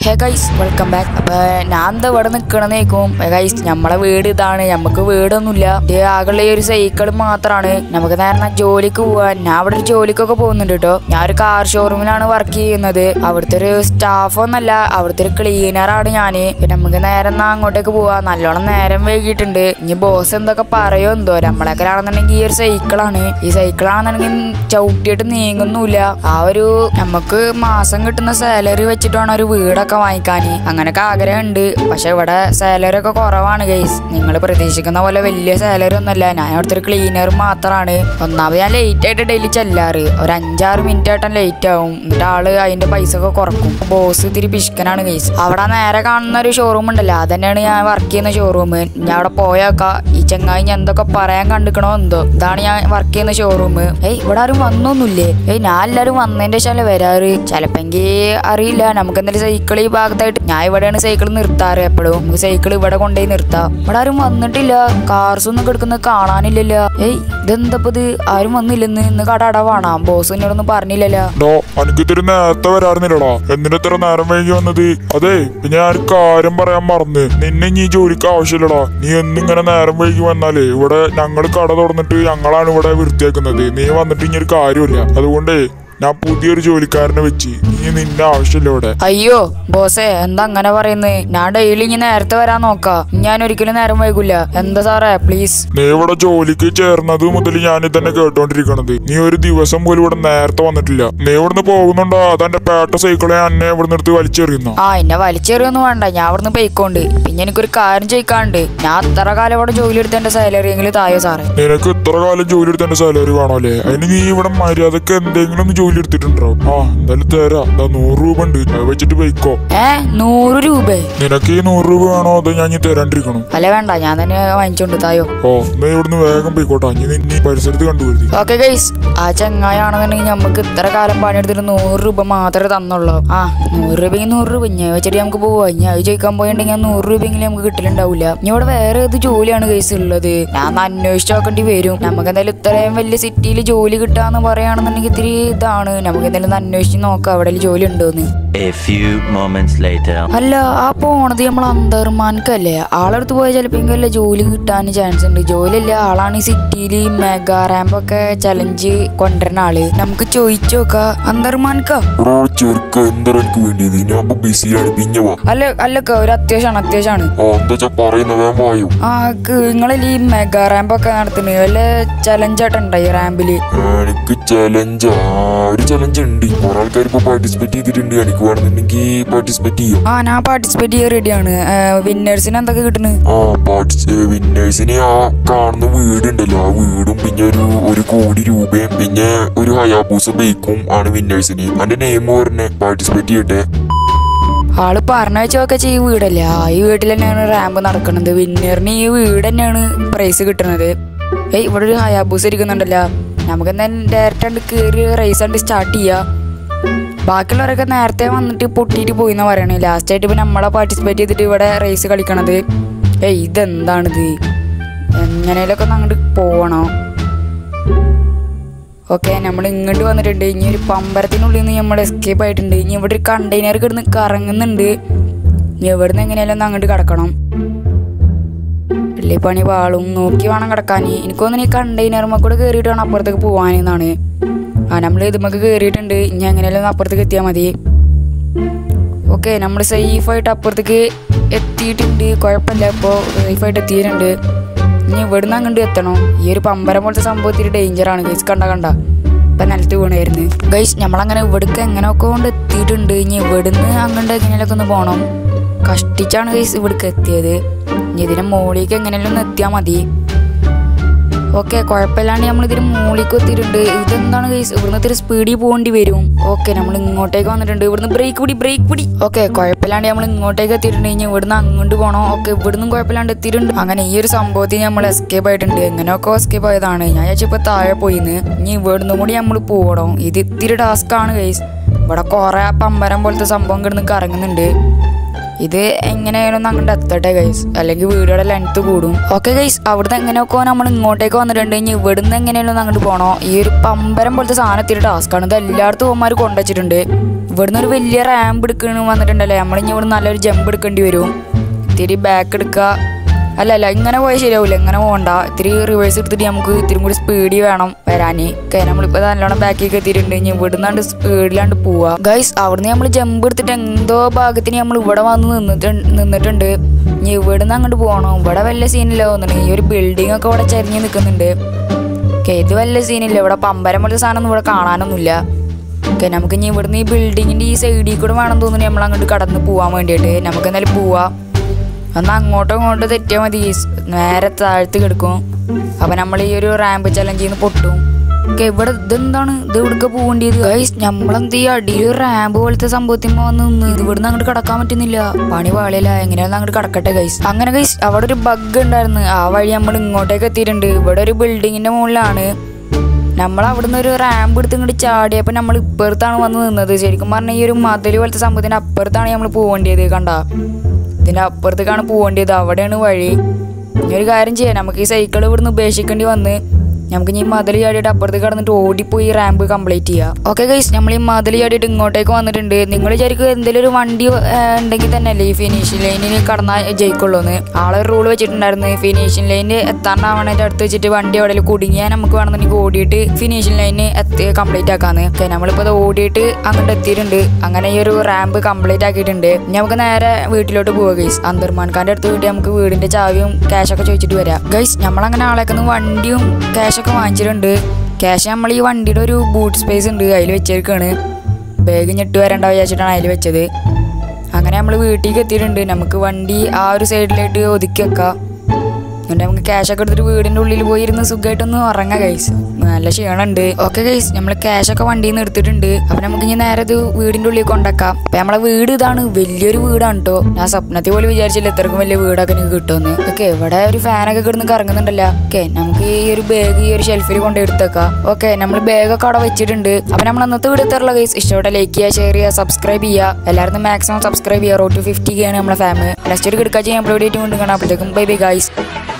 Hey guys welcome back അപ്പൊ ഞാൻ എന്താ ഇവിടെ നിക്കണെന്നേക്കും ഗൈസ് നമ്മളെ വീട് ഇതാണ് നമുക്ക് വീടൊന്നുമില്ല ഇത് ആകെയുള്ള ഈ ഒരു സൈക്കിൾ മാത്രമാണ് നമുക്ക് നേരെ ജോലിക്ക് പോവാൻ ഞാൻ അവിടെ ഒരു ജോലിക്കൊക്കെ പോകുന്നുണ്ട് കേട്ടോ ഞാൻ ഒരു കാർ ഷോറൂമിലാണ് വർക്ക് ചെയ്യുന്നത് അവിടുത്തെ ഒരു സ്റ്റാഫ് ഒന്നല്ല അവിടുത്തെ ഒരു ക്ലീനറാണ് ഞാൻ പിന്നെ നമുക്ക് നേരെ എന്നാ അങ്ങോട്ടേക്ക് പോവാ നല്ലോണം നേരം വൈകിട്ടുണ്ട് ഇനി ബോസ് എന്തൊക്കെ പറയോ എന്തോ നമ്മളൊക്കെ ആണെന്നുണ്ടെങ്കിൽ ഈ ഒരു സൈക്കിളാണ് ഈ സൈക്കിളാണെന്നുണ്ടെങ്കിൽ ചവിട്ടിയിട്ട് നീങ്ങുന്നില്ല ആ ഒരു നമുക്ക് മാസം കിട്ടുന്ന സാലറി വെച്ചിട്ട് വേണം ഒരു വീടൊക്കെ വാങ്ങിക്കാൻ അങ്ങനൊക്കെ ആഗ്രഹമുണ്ട് പക്ഷെ ഇവിടെ സാലറി ഒക്കെ കുറവാണ് ഗൈസ് നിങ്ങൾ പ്രതീക്ഷിക്കുന്ന പോലെ വലിയ സാലറി ഒന്നുമല്ല ഞാൻ അവിടുത്തെ ഒരു ക്ലീനർ മാത്രമാണ് ഒന്നാമത് ഞാൻ ലേറ്റ് ആയിട്ട് ഡെയിലി ചെല്ലാറ് ഒരു അഞ്ചാറ് മിനിറ്റ് ആയിട്ടും ലേറ്റ് ആവും എന്നിട്ട് ആള് അതിന്റെ പൈസ ഒക്കെ കുറക്കും ബോസ് ഇത്തിരി പിശുക്കനാണ് ഗൈസ് അവിടെ നേരെ കാണുന്ന ഒരു ഷോറൂം ഉണ്ടല്ലോ അതന്നെയാണ് ഞാൻ വർക്ക് ചെയ്യുന്ന ഷോറൂം ഞാൻ അവിടെ പോയാക്ക ഈ ചങ്ങായി ഞാൻ എന്തൊക്കെ പറയാൻ കണ്ടിക്കണോ എന്തോ ഇതാണ് ഞാൻ വർക്ക് ചെയ്യുന്ന ഷോറൂം ഏയ് ഇവിടെ ആരും വന്നൊന്നുമില്ലേ ഏയ് ഞാൻ എല്ലാവരും വന്നതിന്റെ ശേഷം വരാറ് ചിലപ്പെങ്കിൽ അറിയില്ല നമുക്ക് എന്തായാലും സൈക്കിൾ ഈ ഭാഗത്തായിട്ട് ഞാൻ ഇവിടെയാണ് സൈക്കിൾ നിർത്താറ് എപ്പോഴും നമുക്ക് സൈക്കിൾ ഇവിടെ കൊണ്ടുപോയി നിർത്താം ഇവിടെ ആരും വന്നിട്ടില്ല കാർസ് ഒന്നും കിടക്കുന്നത് കാണാനില്ലല്ലോ ഏയ് ഇതെന്തപ്പോ ഇത് ആരും വന്നില്ലെന്ന് ഇന്ന് കട അടവാണോ ബോസ് എന്നോടൊന്നും പറഞ്ഞില്ലല്ലോ ഡോ എനിക്ക് ഇത്തിരി നേരത്തെ വരാറുന്നില്ലടാ എന്തിനാ ഇത്ര നേരം വൈകി വന്നത് അതെ പിന്നെ ഞാൻ ഒരു കാര്യം പറയാൻ മറന്ന് നിന്നെ ഇനി ഈ ജോലിക്ക് ആവശ്യമില്ലടാ നീ എന്നിങ്ങനെ നേരം വൈകി വന്നാലേ ഇവിടെ ഞങ്ങൾ കട തുറന്നിട്ട് ഞങ്ങളാണ് ഇവിടെ വൃത്തിയാക്കുന്നത് നീ വന്നിട്ട് ഇനി ഒരു കാര്യമില്ല അതുകൊണ്ടേ ഞാൻ പുതിയൊരു ജോലിക്കാരനെ വെച്ച് നീ നിന്റെ ആവശ്യമില്ല ഇവിടെ അയ്യോ ബോസേ എന്താ അങ്ങനെ പറയുന്നത് ഞാൻ ഡെയിലി ഇനി നേരത്തെ വരാൻ നോക്കാം ഞാൻ ഒരിക്കലും നേരം വൈകില്ല എന്താ സാറേ പ്ലീസ് നീ ഇവിടെ ജോലിക്ക് ചേർന്നത് മുതൽ ഞാൻ തന്നെ കേട്ടോണ്ടിരിക്കണത് നീ ഒരു ദിവസം പോലും ഇവിടെ നേരത്തെ വന്നിട്ടില്ല നീ ഇവിടുന്ന് പോകുന്നുണ്ടോ അതെന്റെ പേട്ട സൈക്കിളെ എന്നെ ഇവിടുന്ന് എടുത്ത് വലിച്ചെറിയുന്നു ആ എന്നെ വലിച്ചെറിയൊന്നും വേണ്ട ഞാൻ അവിടുന്ന് പോയിക്കോണ്ട് പിന്നെ എനിക്കൊരു കാര്യം ചെയ്യിക്കാണ്ട് ഞാൻ അത്ര കാലം ഇവിടെ ജോലി എടുത്ത എന്റെ സാലറി എങ്കിലും തായോ സാറേ നിനക്ക് ഇത്ര കാലം ജോലി എടുത്തേണ്ട സാലറി വേണമല്ലേ അതിന് നീ ഇവിടെ മര്യാദക്ക് എന്തെങ്കിലും ഒന്ന് ജോലി എടുത്തിട്ടുണ്ടോ ആ എന്തായാലും തരാ എന്താ നൂറ് രൂപ ഉണ്ട് അത് വെച്ചിട്ട് പോയിക്കോ ഏ നൂറ് രൂപ നിനക്ക് ഈ നൂറ് രൂപ വേണോ അതോ ഞാൻ ഇനി തരാണ്ടിരിക്കണോ അല്ല വേണ്ട ഞാൻ തന്നെ വാങ്ങിച്ചോണ്ട് തായോ ഓ നീ ഇവിടുന്ന് വേഗം പോയിക്കോട്ടെ ഇനി നിന്നെ ഈ പരിസരത്ത് കണ്ടുവരുത്തി ഓക്കെ ഗൈസ് ആ ചങ്ങായാണെന്നുണ്ടെങ്കിൽ നമുക്ക് ഇത്ര കാലം പണിയെടുത്തിട്ട് നൂറ് രൂപ മാത്രമേ തന്നുള്ളൂ ആ നൂറ് രൂപയെങ്കിൽ നൂറ് രൂപ ഞാൻ വെച്ചിട്ട് നമുക്ക് പോവാം ഞാൻ അത് ചോദിക്കാൻ പോയിട്ടുണ്ടെങ്കിൽ ആ നൂറ് രൂപയെങ്കിലും നമുക്ക് കിട്ടലുണ്ടാവില്ല ഇനി ഇവിടെ വേറെ ഏത് ജോലിയാണ് ഗൈസ് ഉള്ളത് ഞാൻ ഒന്ന് അന്വേഷിച്ച് നോക്കേണ്ടി വരും നമുക്ക് എന്തായാലും ഇത്രയും വലിയ സിറ്റിയിൽ ജോലി കിട്ടാന്ന് പറയുകയാണെന്നുണ്ടെങ്കിൽ ഇത്തിരി ഇതാണ് നമുക്ക് എന്തായാലും ഒന്ന് അന്വേഷിച്ച് നോക്കാം അവിടെ ജോലി ഉണ്ടോന്ന് A few moments later. അല്ല ആ പോണത് നമ്മൾ അന്തർമാൻക്കല്ലേ ആളെടുത്ത് പോയാൽ ചിലപ്പോൾ അല്ലേ ജോലി കിട്ടാൻ ചാൻസ് ഉണ്ട് ജോലിയല്ല ആളാണ് ഈ സിറ്റിയിൽ മെഗാ റാമ്പൊക്കെ ചലഞ്ച് കൊണ്ടുവരുന്ന ആള് നമുക്ക് ചോദിച്ചു നോക്കാം അന്തർമാൻക്കാ എടാ ചെറുക്ക എന്താ എനിക്ക് വേണ്ടിയത് ഞാൻ ബിസിയാണ് പിന്നെ വാ അല്ല അല്ലക്ക ഒരു അത്യാവശ്യമാണ് അത്യാവശ്യമാണ് ആ എന്താ പറയുന്നത് വായു ആ നിങ്ങളിൽ ഈ മെഗാ റാമ്പൊക്കെ നടത്തുന്നത് വല്ല ചലഞ്ചായിട്ടുണ്ടോ ഈ റാമ്പില് എനിക്ക് ചലഞ്ച് ആ ഒരു ചലഞ്ച് ഉണ്ട് കുറെ ആൾക്കാർ ഇപ്പൊ പാർട്ടിസിപ്പേറ്റ് ചെയ്തിട്ടുണ്ട് എനിക്ക് വേണമെന്നുണ്ടെങ്കിൽ പാർട്ടിസിപ്പേറ്റ് ചെയ്യും ആ ഞാൻ പാർട്ടിസിപ്പേറ്റ് ചെയ്യാൻ റെഡിയാണ് വിന്നേഴ്സിന് എന്തൊക്കെ കിട്ടുന്നു ആ പാർട്ടിസ് വിന്നേഴ്സിന് ആ കാണുന്ന വീടുണ്ടല്ലോ ആ വീടും പിന്നെ ഒരു ഒരു കോടി രൂപയും പിന്നെ ഒരു ഹയാബൂസ ബൈക്കും ആണ് വിന്നേഴ്സിന് അതിന്റെ നെയിം പറഞ്ഞേ പാർട്ടിസിപ്പേറ്റ് ചെയ്യട്ടെ ആള് പറഞ്ഞ വെച്ചൊക്കെ ചെയ്യ വീടല്ലേ ആ ഈ വീട്ടിൽ തന്നെയാണ് റാമ്പ് നടക്കുന്നത് വിന്നറിന് ഈ വീട് തന്നെയാണ് പ്രൈസ് കിട്ടുന്നത് ഏയ് ഇവിടെ ഒരു ഹയാബൂസ് ഇരിക്കുന്നുണ്ടല്ലോ നമുക്ക് എന്തായാലും ഡയറക്റ്റ് കണ്ട് കയറി റേസ് കണ്ട് സ്റ്റാർട്ട് ചെയ്യാം ബാക്കിയുള്ളവരൊക്കെ നേരത്തെ വന്നിട്ട് പൊട്ടിയിട്ട് പോയി എന്നാ പറയണേ ലാസ്റ്റ് ആയിട്ട് ഇപ്പൊ നമ്മളെ പാർട്ടിസിപ്പേറ്റ് ചെയ്തിട്ട് ഇവിടെ റേസ് കളിക്കണത് ഏയ് ഇതെന്താണിത് എങ്ങനെയൊക്കെ ഒന്ന് അങ്ങോട്ട് പോവണോ ഓക്കെ നമ്മൾ ഇങ്ങോട്ട് വന്നിട്ടുണ്ട് ഇനി ഒരു പമ്പരത്തിനുള്ളിൽ നിന്ന് നമ്മൾ എസ്കേപ്പ് ആയിട്ടുണ്ട് ഇനി ഇവിടെ ഒരു കണ്ടെയ്നർ കിടന്ന് കറങ്ങുന്നുണ്ട് ഇനി എവിടുന്ന് എങ്ങനെയാലും ഒന്ന് അങ്ങോട്ട് കിടക്കണം വലിയ പണി പാളും നോക്കി വേണം കിടക്കാൻ എനിക്കൊന്നും ഈ കണ്ടെയ്നറുമ്മ കൂടെ കയറിയിട്ട് വേണം അപ്പുറത്തേക്ക് പോകാനെന്നാണ് ആ നമ്മൾ ഇതുമ്മക്ക് കയറിയിട്ടുണ്ട് ഇനി എങ്ങനെയാലും ഒന്ന് അപ്പുറത്തേക്ക് എത്തിയാൽ മതി ഓക്കെ നമ്മൾ സേഫായിട്ട് അപ്പുറത്തേക്ക് എത്തിയിട്ടുണ്ട് കുഴപ്പമില്ല ഇപ്പോൾ സേഫായിട്ട് എത്തിയിട്ടുണ്ട് ഇനി ഇവിടുന്ന് അങ്ങോട്ട് എത്തണം ഈ ഒരു പമ്പരം പോലത്തെ സംഭവത്തിൽ ഡേഞ്ചറാണ് ഗൈസ് കണ്ട കണ്ട ഇപ്പം നിലത്ത് വീണായിരുന്നു ഗൈസ് നമ്മളങ്ങനെ ഇവിടേക്ക് എങ്ങനെയൊക്കെ കൊണ്ട് എത്തിയിട്ടുണ്ട് ഇനി ഇവിടുന്ന് അങ്ങോട്ട് എങ്ങനെയൊക്കെ ഒന്ന് പോകണം കഷ്ടിച്ചാണ് ഗൈസ് ഇവിടേക്ക് എത്തിയത് ഇനി ഇതിന് മുകളിലേക്ക് എങ്ങനെയെങ്കിലും ഒന്ന് എത്തിയാൽ മതി ഓക്കെ കുഴപ്പമില്ലാണ്ട് നമ്മൾ ഇതിന് മുകളിലേക്ക് എത്തിയിട്ടുണ്ട് ഇതെന്താണ് ഗൈസ് ഇവിടുന്ന് ഇത്തിരി സ്പീഡിൽ പോകേണ്ടി വരും ഓക്കെ നമ്മൾ ഇങ്ങോട്ടേക്ക് വന്നിട്ടുണ്ട് ഇവിടുന്ന് ബ്രേക്ക് പിടി ബ്രേക്ക് പിടി ഓക്കെ കുഴപ്പമില്ലാണ്ട് നമ്മൾ ഇങ്ങോട്ടേക്ക് എത്തിയിട്ടുണ്ട് ഇനി ഇവിടുന്ന് അങ്ങോട്ട് പോകണം ഓക്കെ ഇവിടുന്ന് കുഴപ്പമില്ലാണ്ട് എത്തിയിട്ടുണ്ട് അങ്ങനെ ഈ ഒരു സംഭവത്തിൽ നമ്മൾ എസ്കേപ്പ് ആയിട്ടുണ്ട് എങ്ങനെയൊക്കെ എസ്കേപ്പ് ആയതാണ് ഞാൻ ഇപ്പോൾ താഴെ പോയിന്ന് ഇനി ഇവിടുന്ന് കൂടി നമ്മൾ പോകണം ഇത് ഇത്തിരി ടാസ്ക് ആണ് ഗൈസ് ഇവിടെ കുറെ പമ്പരം പോലത്തെ സംഭവം കിടന്ന് കറങ്ങുന്നുണ്ട് ഇത് എങ്ങനെയായാലും ഒന്ന് അങ്ങോട്ട് എത്തട്ടെ ഗൈസ് അല്ലെങ്കിൽ വീടുകളുടെ ലെങ്ത് കൂടും ഓക്കെ ഗൈസ് അവിടുന്ന് എങ്ങനെയൊക്കെ നമ്മൾ ഇങ്ങോട്ടേക്ക് വന്നിട്ടുണ്ട് ഇനി ഇവിടുന്ന് എങ്ങനെയാലും ഒന്ന് അങ്ങോട്ട് പോകണോ ഈ ഒരു പമ്പരം പോലത്തെ സാധനം എത്തിയ ടാസ്ക്കാണ് ഇത് എല്ലായിടത്തും അവന്മാർ കൊണ്ടുവച്ചിട്ടുണ്ട് ഇവിടുന്ന് ഒരു വലിയ റാമ്പ് എടുക്കണ വന്നിട്ടുണ്ടല്ലേ നമ്മളിനി ഇവിടെ നല്ലൊരു ജമ്പ് എടുക്കേണ്ടി വരും ഇത്തിരി ബാക്ക് എടുക്കുക അല്ല അല്ല ഇങ്ങനെ പോയാൽ ശരിയാവില്ല ഇങ്ങനെ പോകണ്ട ഇത്തിരി റിവേഴ്സ് എടുത്തിട്ട് നമുക്ക് ഇത്തിരി കൂടി സ്പീഡിൽ വേണം വരാൻ ഒക്കെ നമ്മളിപ്പോൾ നല്ലോണം ബാക്കിലേക്ക് എത്തിയിട്ടുണ്ട് ഇനി ഇവിടുന്നാണ്ട് സ്പീഡിലാണ്ട് പോവാ ഗൈസ് അവിടുന്ന് നമ്മൾ ജമ്പ് എടുത്തിട്ട് എന്തോ ഭാഗത്തിന് നമ്മൾ ഇവിടെ വന്ന് നിന്നിട്ട് നിന്നിട്ടുണ്ട് ഇനി ഇവിടുന്ന് അങ്ങോട്ട് പോകണം ഇവിടെ വല്ല സീനില്ല തോന്നുന്നു ഈ ഒരു ബിൽഡിംഗ് ഒക്കെ ഇവിടെ ചരിഞ്ഞ് നിൽക്കുന്നുണ്ട് ഓക്കെ ഇത് വല്ല സീനില്ല ഇവിടെ പമ്പരം പോലത്തെ സാധനം ഇവിടെ കാണാനൊന്നുമില്ല ഓക്കെ നമുക്ക് ഇനി ഇവിടുന്ന് ഈ ബിൽഡിങ്ങിൻ്റെ ഈ സൈഡിൽ കൂടെ വേണം തോന്നുന്നു നമ്മൾ അങ്ങോട്ട് കടന്ന് പോകാൻ വേണ്ടിയിട്ട് നമുക്ക് എന്തായാലും പോവാം ഒന്ന് അങ്ങോട്ടോ ഇങ്ങോട്ടോ തെറ്റിയാൽ മതി നേരെ താഴ്ത്ത് കിടക്കും അപ്പം നമ്മൾ ഈ ഒരു റാമ്പ് ചലഞ്ചിൽ നിന്ന് പൊട്ടും ഓക്കെ ഇവിടെ ഇതെന്താണ് ഇത് ഇവിടേക്ക് പോകേണ്ടത് ഗൈസ് നമ്മളെന്ത് ഈ അടിയിൽ ഒരു റാമ്പ് പോലത്തെ സംഭവത്തിന് വന്ന് നിന്ന് ഇത് ഇവിടുന്ന് അങ്ങോട്ട് കടക്കാൻ പറ്റുന്നില്ല പണി പാളിയല്ല എങ്ങനെയാലും അങ്ങോട്ട് കടക്കട്ടെ ഗൈസ് അങ്ങനെ ഗൈസ് അവിടെ ഒരു ബഗ് ഉണ്ടായിരുന്നു ആ വഴി നമ്മൾ ഇങ്ങോട്ടേക്ക് എത്തിയിട്ടുണ്ട് ഇവിടെ ഒരു ബിൽഡിങ്ങിന്റെ മുകളിലാണ് നമ്മൾ അവിടുന്ന് ഒരു റാമ്പ് എടുത്ത് ഇങ്ങോട്ട് ചാടിയപ്പോൾ നമ്മൾ ഇപ്പുറത്താണ് വന്ന് നിന്നത് ശരിക്കും പറഞ്ഞാൽ ഈ ഒരു മതിൽ പോലത്തെ സംഭവത്തിന്റെ അപ്പുറത്താണ് നമ്മൾ പോകേണ്ടത് കണ്ട ഇതിന്റെ അപ്പുറത്തേക്കാണ് പോകേണ്ടത് അവിടെയാണ് വഴി ഇനി ഒരു കാര്യം ചെയ്യാം നമുക്ക് ഈ സൈക്കിൾ ഇവിടുന്ന് ഉപേക്ഷിക്കേണ്ടി വന്ന് നമുക്ക് ഇനി ഈ മതിൽ ചാടിയിട്ട് അപ്പുറത്ത് കടന്നിട്ട് ഓടിപ്പോയി റാമ്പ് കംപ്ലീറ്റ് ചെയ്യാം ഓക്കെ ഗൈസ് നമ്മൾ ഈ മതിൽ ചാടിയിട്ട് ഇങ്ങോട്ടേക്ക് വന്നിട്ടുണ്ട് നിങ്ങൾ വിചാരിക്കും എന്തെങ്കിലും ഒരു വണ്ടി ആ, ഉണ്ടെങ്കിൽ തന്നെ അല്ലേ ഈ ഫിനിഷിംഗ് ലൈനിൽ കടന്നാൽ ജയിക്കുള്ളൂ എന്ന് ആളെ റൂൾ വെച്ചിട്ടുണ്ടായിരുന്നു ഫിനിഷിംഗ് ലൈനിൽ എത്താണ്ടാവണതിൻ്റെ അടുത്ത് വെച്ചിട്ട് വണ്ടി അവിടെ കുടുങ്ങിയാൽ നമുക്ക് വേണമെന്നുണ്ടെങ്കിൽ ഓടിയിട്ട് ഫിനിഷിംഗ് ലൈന് എത്തി കംപ്ലീറ്റ് ആക്കാന്ന് ഓക്കെ നമ്മളിപ്പോൾ അത് ഓടിയിട്ട് അങ്ങോട്ട് എത്തിയിട്ടുണ്ട് അങ്ങനെ ഈ ഒരു റാമ്പ് കംപ്ലീറ്റ് ആക്കിയിട്ടുണ്ട് ഇനി നമുക്ക് നേരെ വീട്ടിലോട്ട് പോവുക ഗൈസ് അന്തർമാൻ ഖാന്റെ അടുത്ത് പോയിട്ട് നമുക്ക് വീടിന്റെ ചാവിയും ക്യാഷൊക്കെ ചോദിച്ചിട്ട് വരാം ഗൈസ് നമ്മളങ്ങനെ ആളേക്കുന്ന വണ്ടിയും ക്യാഷൊക്കെ വാങ്ങിച്ചിട്ടുണ്ട് ക്യാഷ് നമ്മൾ ഈ വണ്ടിയുടെ ഒരു ബൂട്ട് സ്പേസ് ഉണ്ട് അതിൽ വെച്ചേക്കാണ് ബാഗ് ഞെട്ട് വരണ്ട വിചാരിച്ചിട്ടാണ് അതിൽ വെച്ചത് അങ്ങനെ നമ്മൾ വീട്ടിലേക്ക് എത്തിയിട്ടുണ്ട് നമുക്ക് വണ്ടി ആ ഒരു സൈഡിലായിട്ട് ഒതുക്കി വെക്കാം എന്നിട്ട് നമുക്ക് ക്യാഷ് ഒക്കെ എടുത്തിട്ട് വീടിന്റെ ഉള്ളിൽ പോയി ഇരുന്ന് സുഖമായിട്ടൊന്ന് ഉറങ്ങാം ഗൈസ് നല്ല ക്ഷീണമുണ്ട് ഓക്കെ ഗൈസ് നമ്മൾ ക്യാഷ് ഒക്കെ വണ്ടിയിൽ നിന്ന് എടുത്തിട്ടുണ്ട് അപ്പൊ നമുക്ക് ഇനി നേരെ ഇത് വീടിന്റെ ഉള്ളിൽ കൊണ്ടാക്കാം അപ്പൊ നമ്മളെ വീട് ഇതാണ് വലിയൊരു വീടാണ് കേട്ടോ ഞാൻ സ്വപ്നത്തിൽ പോലും വിചാരിച്ചില്ല ഇത്രക്കും വലിയ വീടൊക്കെ നിങ്ങൾക്ക് കിട്ടുമെന്ന് ഓക്കെ ഇവിടെ ഒരു ഫാനൊക്കെ കിടന്ന് കറങ്ങുന്നുണ്ടല്ലോ ഓക്കെ നമുക്ക് ഈ ഒരു ബാഗ് ഈ ഒരു ഷെൽഫിൽ കൊണ്ട് എടുത്തേക്കാം ഓക്കെ നമ്മൾ ബാഗൊക്കെ അവിടെ വെച്ചിട്ടുണ്ട് അപ്പൊ നമ്മൾ അന്നത്തെ വീട് എത്താറുള്ള ഗൈസ് ഇഷ്ടപ്പെട്ട ലൈക്ക് ചെയ്യുക ഷെയർ ചെയ്യുക സബ്സ്ക്രൈബ് ചെയ്യുക എല്ലാവരും മാക്സിമം സബ്സ്ക്രൈബ് ചെയ്യുക റോഡ് ടു ഫിഫ്റ്റി ആണ് നമ്മളെ ഫാമിലി നെക്സ്റ്റ് ഒരു കിടക്കാച്ച് ഞാൻ അപ്ലോഡ് ചെയ്തിട്ട് കൊണ്ട് കാണാം അപ്പോഴത്തേക്കും ബൈ ബൈ ഗൈസ്